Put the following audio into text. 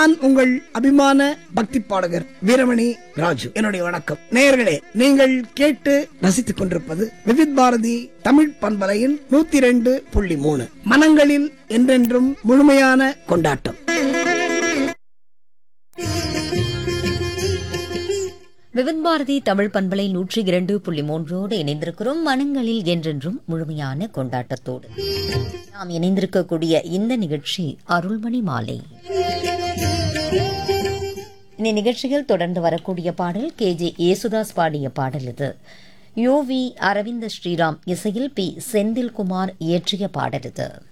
நான் உங்கள் அபிமான பக்தி பாடகர் வீரமணி ராஜு என்னுடைய வணக்கம் நேயர்களே நீங்கள் கேட்டு ரசித்துக் கொண்டிருப்பது விவித் பாரதி தமிழ் பண்பலையின் நூத்தி ரெண்டு புள்ளி மூணு மனங்களில் என்றென்றும் முழுமையான கொண்டாட்டம் விவித் பாரதி தமிழ் பண்பலை நூற்றி இரண்டு புள்ளி மூன்றோடு இணைந்திருக்கிறோம் மனங்களில் என்றென்றும் முழுமையான கொண்டாட்டத்தோடு நாம் இணைந்திருக்கக்கூடிய இந்த நிகழ்ச்சி அருள்மணி மாலை இந்த நிகழ்ச்சியில் தொடர்ந்து வரக்கூடிய பாடல் கே ஜே ஏசுதாஸ் பாடிய பாடல் இது யோ வி அரவிந்த ஸ்ரீராம் இசையில் பி செந்தில்குமார் இயற்றிய பாடல் இது